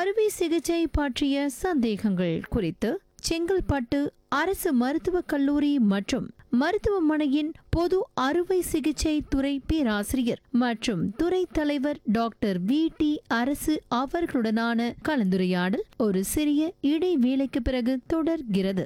அறுவை சிகிச்சை பற்றிய சந்தேகங்கள் குறித்து செங்கல்பட்டு அரசு மருத்துவக் கல்லூரி மற்றும் மருத்துவமனையின் பொது அறுவை சிகிச்சை துறை பேராசிரியர் மற்றும் துறை தலைவர் டாக்டர் வி டி அரசு அவர்களுடனான கலந்துரையாடல் ஒரு சிறிய இடைவேளைக்கு பிறகு தொடர்கிறது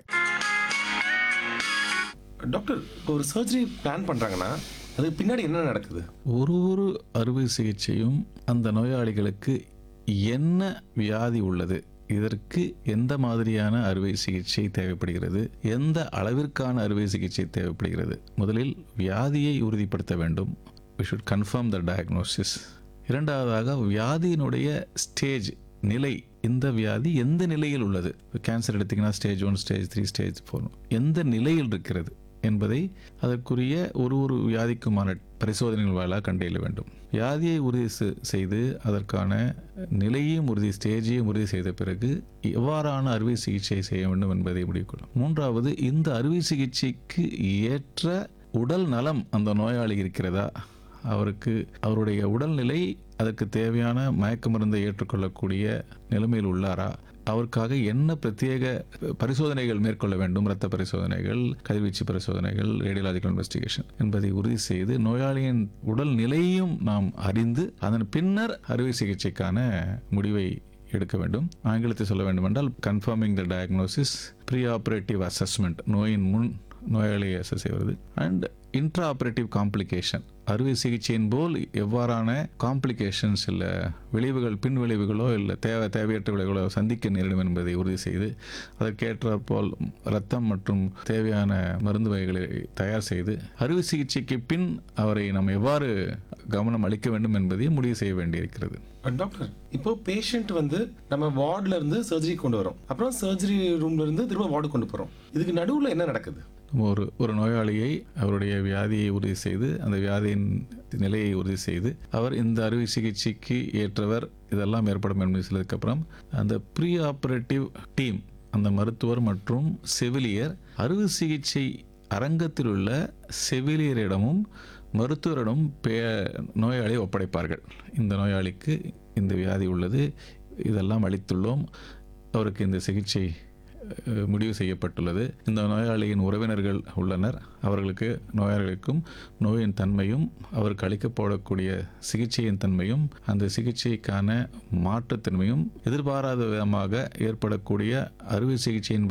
டாக்டர் இப்போ ஒரு சர்ஜரி பிளான் பண்ணுறாங்கன்னா அதுக்கு பின்னாடி என்ன நடக்குது ஒரு ஒரு அறுவை சிகிச்சையும் அந்த நோயாளிகளுக்கு என்ன வியாதி உள்ளது இதற்கு எந்த மாதிரியான அறுவை சிகிச்சை தேவைப்படுகிறது எந்த அளவிற்கான அறுவை சிகிச்சை தேவைப்படுகிறது முதலில் வியாதியை உறுதிப்படுத்த வேண்டும் we should confirm the diagnosis இரண்டாவதாக வியாதியினுடைய ஸ்டேஜ் நிலை இந்த வியாதி எந்த நிலையில் உள்ளது கேன்சர் எடுத்தீங்கன்னா stage one stage three stage four எந்த நிலையில் இருக்கிறது என்பதை அதற்குரிய ஒரு ஒரு வியாதிக்குமான பரிசோதனைகள் வாயிலாக கண்டறிய வேண்டும் வியாதியை உறுதி செ- செய்து அதற்கான நிலையையும் உறுதி ஸ்டேஜையும் உறுதி செய்த பிறகு எவ்வாறான அறுவை சிகிச்சை செய்ய வேண்டும் என்பதை முடிவு கொள்ளும் மூன்றாவது இந்த அறுவை சிகிச்சைக்கு ஏற்ற உடல் நலம் அந்த நோயாளி இருக்கிறதா அவருக்கு அவருடைய உடல்நிலை அதற்கு தேவையான மயக்க மருந்தை ஏற்றுக்கொள்ளக்கூடிய நிலைமையில் உள்ளாரா அவருக்காக என்ன பிரத்யேக பரிசோதனைகள் மேற்கொள்ள வேண்டும் இரத்த பரிசோதனைகள் கதிர்வீச்சு பரிசோதனைகள் ரேடியலாஜிக்கல் இன்வெஸ்டிகேஷன் என்பதை உறுதி செய்து நோயாளியின் உடல் நிலையையும் நாம் அறிந்து அதன் பின்னர் அறுவை சிகிச்சைக்கான முடிவை எடுக்க வேண்டும் ஆங்கிலத்தை சொல்ல வேண்டுமென்றால் confirming the diagnosis preoperative assessment நோயின் முன் நோயாளியை அசஸ் செய்வது அண்ட் இன்ட்ரா ஆப்ரேட்டிவ் காம்ப்ளிகேஷன் அறுவை சிகிச்சையின் போல் எவ்வாறான காம்ப்ளிகேஷன்ஸ் இல்லை விளைவுகள் பின் விளைவுகளோ இல்லை தேவை தேவையற்ற விளைவுகளோ சந்திக்க நேரிடும் என்பதை உறுதி செய்து அதற்கேற்றாற்போல் ரத்தம் மற்றும் தேவையான மருந்து வகைகளை தயார் செய்து அறுவை சிகிச்சைக்கு பின் அவரை நாம் எவ்வாறு கவனம் அளிக்க வேண்டும் என்பதையும் முடிவு செய்ய வேண்டியிருக்கிறது அஹ் டாக்டர் இப்போ பேஷண்ட் வந்து நம்ம வார்டில் இருந்து சர்ஜரி கொண்டு வரோம் அப்புறம் சர்ஜரி ரூம்ல இருந்து திரும்ப வார்டு கொண்டு போகிறோம் இதுக்கு நடுவில் என்ன நடக்குது நம்ம ஒரு ஒரு நோயாளியை அவருடைய வியாதியை உறுதி செய்து அந்த வியாதியின் நிலையை உறுதி செய்து அவர் இந்த அறுவை சிகிச்சைக்கு ஏற்றவர் இதெல்லாம் ஏற்படும் என்பது சொல்லதுக்கப்புறம் அந்த ப்ரீ ஆப்ரேட்டிவ் டீம் அந்த மருத்துவர் மற்றும் செவிலியர் அறுவை சிகிச்சை அரங்கத்தில் உள்ள செவிலியரிடமும் மருத்துவரிடம் பே நோயாளியை ஒப்படைப்பார்கள் இந்த நோயாளிக்கு இந்த வியாதி உள்ளது இதெல்லாம் அளித்துள்ளோம் அவருக்கு இந்த சிகிச்சை அஹ், முடிவு செய்யப்பட்டுள்ளது இந்த நோயாளியின் உறவினர்கள் உள்ளனர் அவர்களுக்கு நோயாளிகளுக்கும் நோயின் தன்மையும் அவருக்கு அளிக்கப்படக்கூடிய சிகிச்சையின் தன்மையும் அந்த சிகிச்சைக்கான மாற்றுத்தன்மையும் எதிர்பாராத விதமாக ஏற்படக்கூடிய அறுவை சிகிச்சையின்